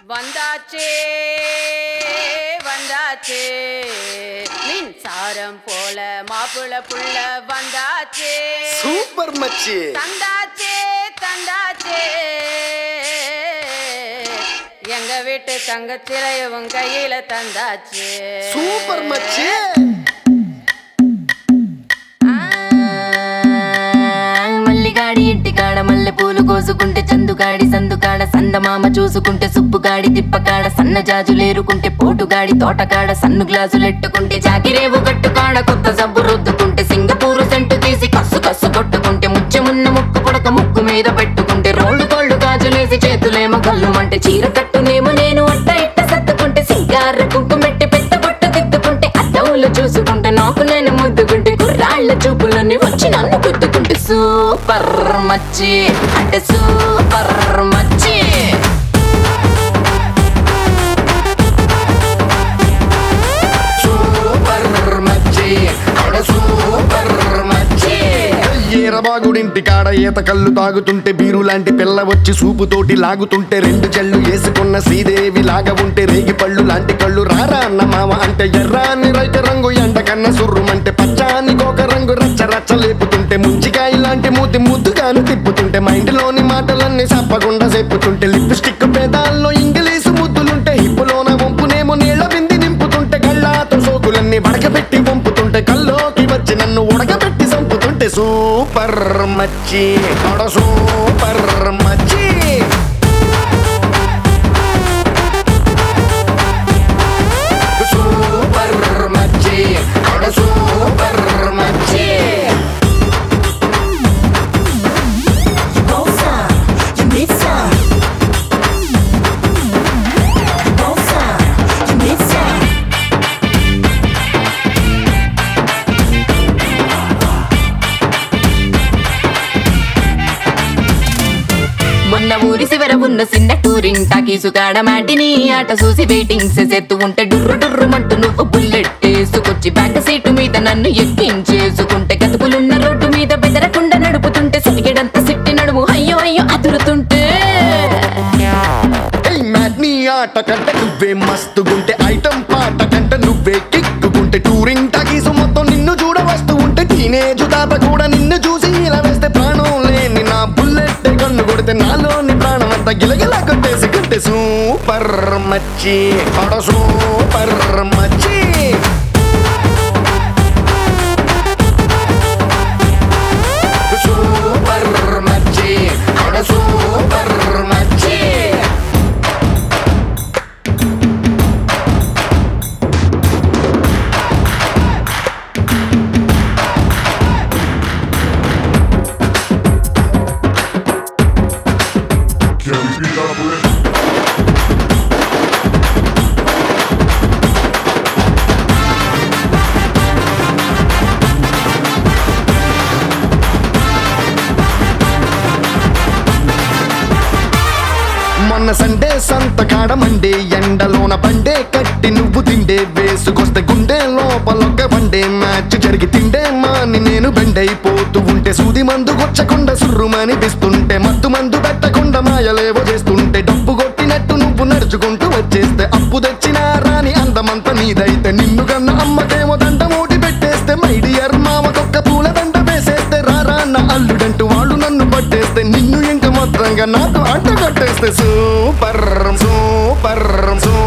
வந்தாச்சே வந்தாச்சே மின்சாரம் போல மாப்பிள புள்ள வந்தாச்சே சூப்பர் மச்சி தந்தாச்சே தந்தாச்சே எங்க வீட்டு தங்கச்சிலைய உன் கையில தந்தாச்சே சூப்பர் மச்சி మల్లిగాడి ఇంటికాడ మల్లె పూలు కోసుకుంటే చందుగాడి సందుకాడ సందమామ చూసుకుంటే సుబ్బుగాడి తిప్పకాడ సన్న జాజులేరుకుంటే పోటుగాడి తోటకాడ సన్ను గ్లాసులెట్టుకుంటే జాకిరేవు కట్టుకాడ కొత్త సబ్బు రుద్దుకుంటే సింగపూరు సెంటు తీసి కస్సు కస్సు కొట్టుకుంటే ముచ్చెమున్న ముక్కు పుడక ముక్కు మీద పెట్టుకుంటే రోళ్ళు కోళ్ళు గాజులేసి చేతులేమో కళ్ళుమంటే చీర కట్టునేమో నేను అట్ట ఇట్ట సత్తుకుంటే సింగార కుంకుమెట్టి పెట్ట బొట్ట దిద్దుకుంటే అద్దవులు చూసుకుంటే నాకు నేను ముద్దుకుంటే కుర్రాళ్ళ చూపులన్నీ వచ్చి నన్ను గుద్దుకుంటే సూపర్ మచ్చి అంటే సూపర్ మచ్చి సూపర్ మచ్చి అడ సూపర్ మచ్చి ఈరబాగుడింటి కాడ ఈత కళ్ళు తాగుతుంటే బీరు లాంటి పిల్ల వచ్చి సూపుతోటి లాగుతుంటే రెండు చెళ్ళు వేసుకున్న శ్రీదేవి లాగా ఉంటే రేగి పళ్ళు లాంటి కళ్ళు రారా అన్న మామ అంటే ఎర్రాని రైత రంగు ఎండ కన్న సుర్రుమంటే పచ్చాని కోక రంగు రచ్చ రచ్చ లేపుతుంటే ముంచికాయ లాంటి మూతి ముద్దుగాను తిప్పుతుంటే మైండ్లోని మాటలన్నీ చెప్పకుండా చెప్పుతుంటే లిప్స్టిక్ పేదాల్లో ఇంగ్లీషు ముద్దులుంటే హిప్పులోన వంపునేమో నీళ్ళ బింది నింపుతుంటే కళ్ళాతో సోకులన్నీ వడకబెట్టి వంపుతుంటే కల్లోకి వచ్చి నన్ను ఉడకబెట్టి చంపుతుంటే సూపర్ మచ్చి అడ సూపర్ మచ్చి సూపర్ మచ్చి అడ సూపర్ మచ్చి మొన్న ఊరి శివర ఉన్న చిన్న టూరింగ్ టాకీసు కాడ మాటిని ఆట చూసి వెయిటింగ్ చేసేత్తు ఉంటే డుర్రు డుర్రు మంటూ నువ్వు బుల్లెట్ వేసుకొచ్చి బ్యాక్ సీటు మీద నన్ను ఎక్కించేసుకుంటే గతుకులున్న రోడ్డు మీద బెదరకుండా నడుపుతుంటే సిటికెడంత సిట్టి నడుము అయ్యో అయ్యో అదురుతుంటే ఏయ్ మ్యాట్నీ ఆట కంట నువ్వే మస్తుగుంటే ఐటమ్ పాట కంట నువ్వే కిక్కుకుంటే టూరింగ్ టాకీసు మొత్తం నిన్ను చూడ వస్తూ ఉంటే టీనేజ్ తాత కూడా నిన్ను చూసి ఇలా వేస్తే ప్రాణం లేని నా బుల్లెట్ కన్ను కొడితే నాలోని ప్రాణం అంతా గిలగిల కొట్టేసి కొట్టే సూపర్ మచ్చి అడ సూపర్ మచ్చి సూపర్ మచ్చి అడ సూపర్ మచ్చి మొన్న సండే సంత కాడ మండే ఎండలోన పండే కట్టి నువ్వు తిండే వేసుకొస్తే గుండె లోపలొక్క పండే మ్యాచ్ జరిగి తిండే మాని నేను బెండైపోతూ ఉంటే సూది మందు కొచ్చకుండా సుర్రుమనిపిస్తుంటే మత్తు మందు పెట్టకుండా మాయలేవో చేస్తుంటే డబ్బు కొట్టినట్టు నువ్వు నడుచుకుంటూ వచ్చేస్తే అప్పు తెచ్చిన రాని అందమంతా నీదైతే నిన్ను కన్న అమ్మకేమో దండ మూటి పెట్టేస్తే మైడియర్ మామకొక్క పూల దండ వేసేస్తే రారా అన్న అల్లుడంటూ వాళ్ళు నన్ను పట్టేస్తే నిన్ను ఇంక మొత్తంగా నాకు అంట కట్టేస్తే సూపర్ సూపర్ సూపర్